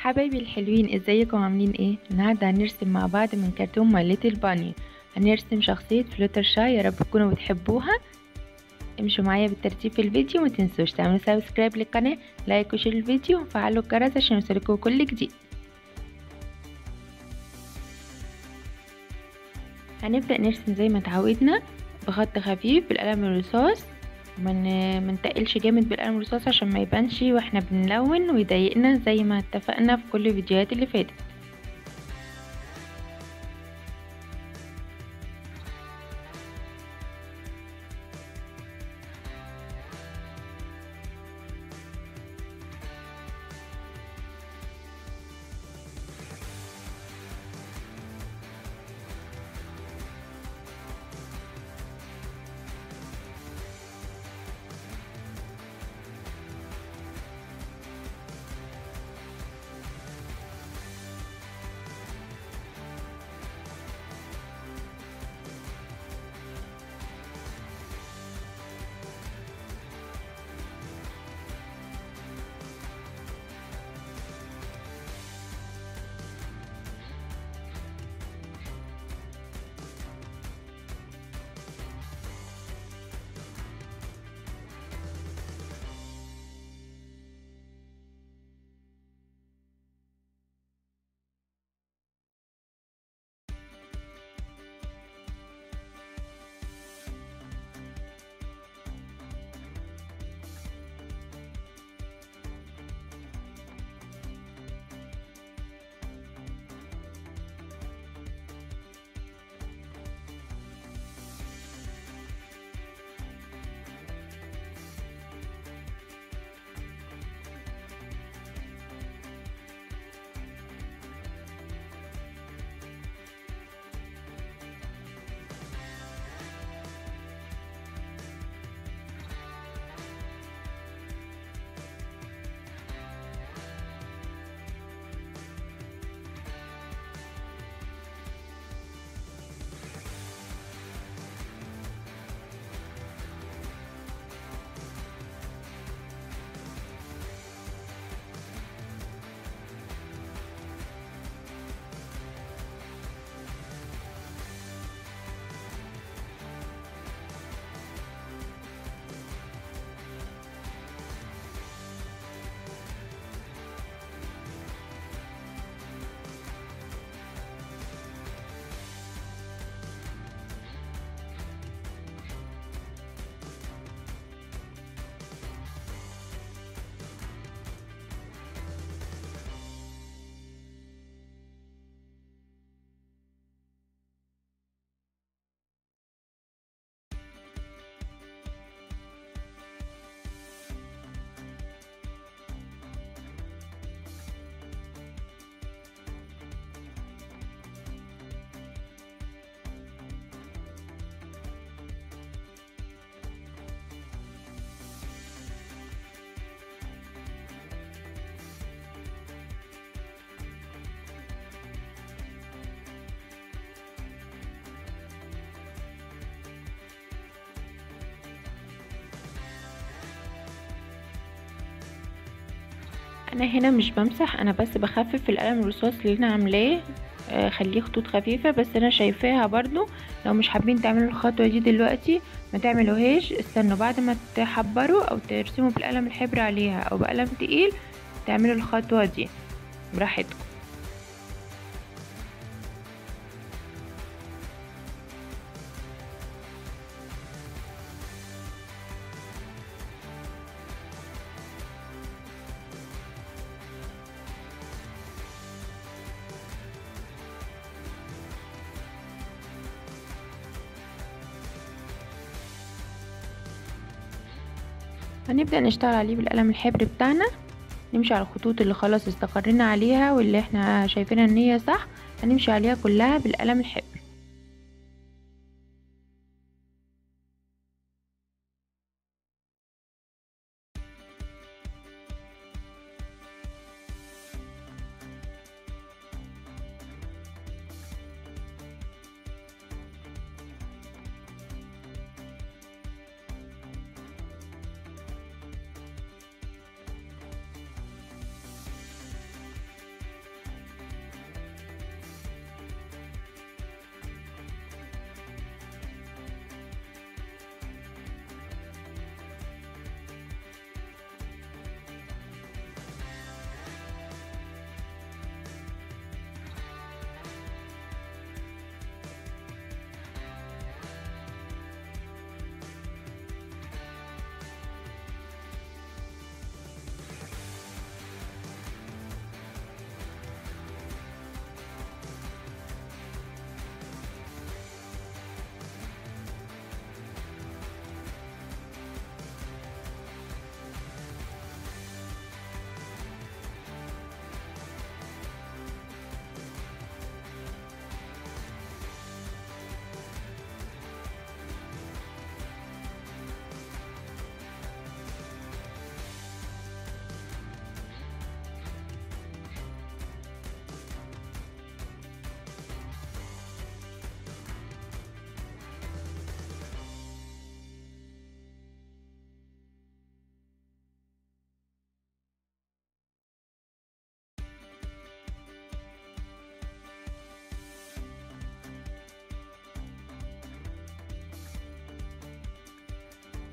حبايبي الحلوين ازيكم عاملين ايه النهارده هنرسم مع بعض من كرتون ماي ليتل باني هنرسم شخصيه فلوتر شاي يا رب تكونوا بتحبوها امشوا معايا بالترتيب في الفيديو ما تنسوش تعملوا سبسكرايب للقناه لايك وشير الفيديو وفعلوا الجرس عشان يوصلكوا كل جديد هنبدا نرسم زي ما اتعودنا بخط خفيف بالقلم الرصاص من منتقلش جامد بالقلم الرصاص عشان ما يبانش واحنا بنلون ويضايقنا زي ما اتفقنا في كل الفيديوهات اللي فاتت انا هنا مش بمسح انا بس بخفف القلم الرصاص اللي انا عاملاه خليه خطوط خفيفه بس انا شايفاها برضو لو مش حابين تعملوا الخطوه دي دلوقتي ما تعملوهاش استنوا بعد ما تحبروا او ترسموا بالقلم الحبر عليها او بقلم تقيل تعملوا الخطوه دي براحتكم هنبدأ نشتغل عليه بالقلم الحبر بتاعنا نمشي على الخطوط اللي خلاص استقرينا عليها واللي احنا شايفينها ان هي صح هنمشي عليها كلها بالقلم الحبر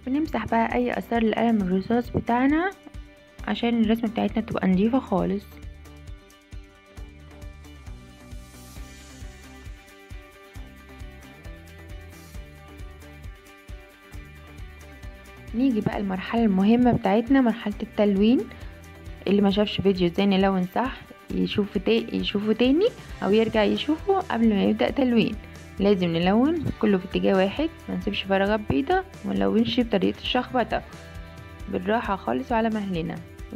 بنمسح بقى اي اثار القلم الرصاص بتاعنا عشان الرسمة بتاعتنا تبقى نظيفة خالص نيجي بقى المرحلة المهمة بتاعتنا مرحلة التلوين اللي ما شافش فيديو ازاي نلون صح يشوفه تا... يشوفه تاني او يرجع يشوفه قبل ما يبدأ تلوين لازم نلون كله في اتجاه واحد ما نسيبش فراغات بيضة وما نلونش بطريقة الشخبطة بالراحة خالص وعلى مهلنا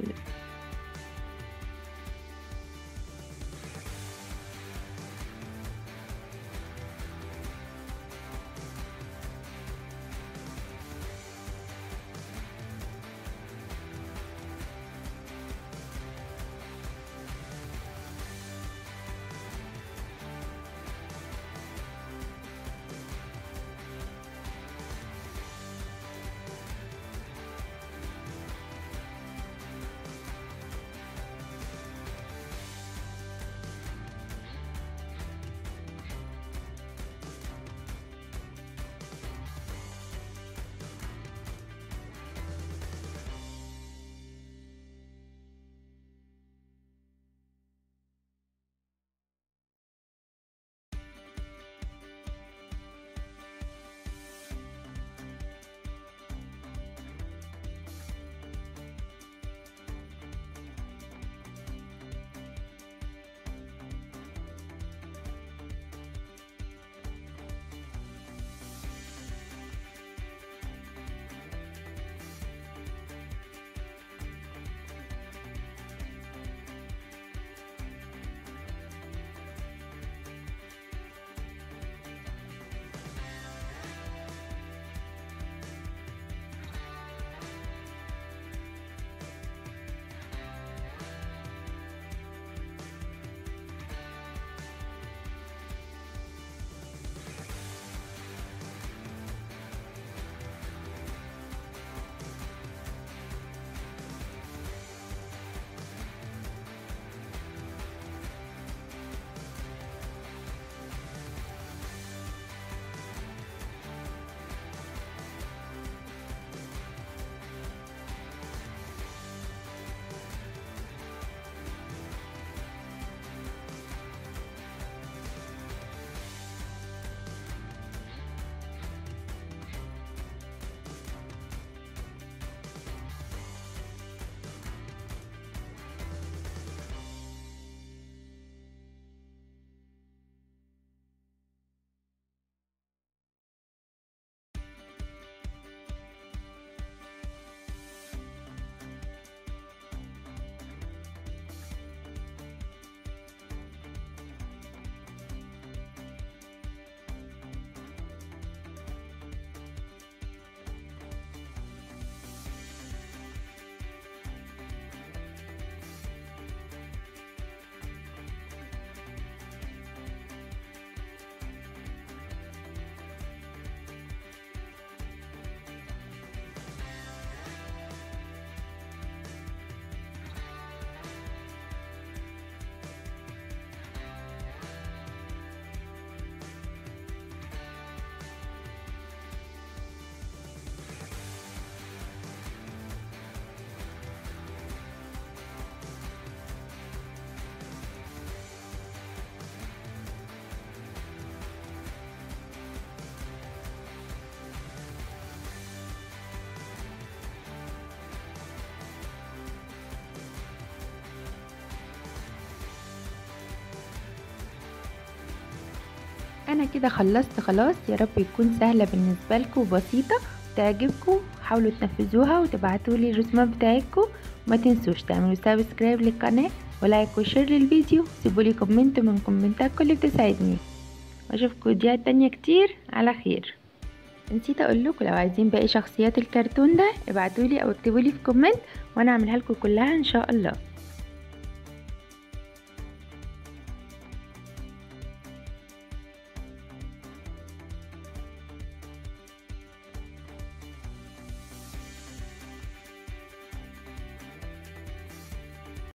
انا كده خلصت خلاص يا رب يكون سهلة بالنسبة لكم وبسيطة تعجبكم حاولوا تنفذوها وتبعتوا لي الرسومات بتاعتكم وما تنسوش تعملوا سبسكرايب للقناة ولايك وشير للفيديو سيبوا لي كومنت من كومنتاتكم اللي بتساعدني واشوفكم فيديوهات تانية كتير على خير نسيت اقول لكم لو عايزين باقي شخصيات الكرتون ده ابعتولي او اكتبولي في كومنت وانا اعملها لكم كلها ان شاء الله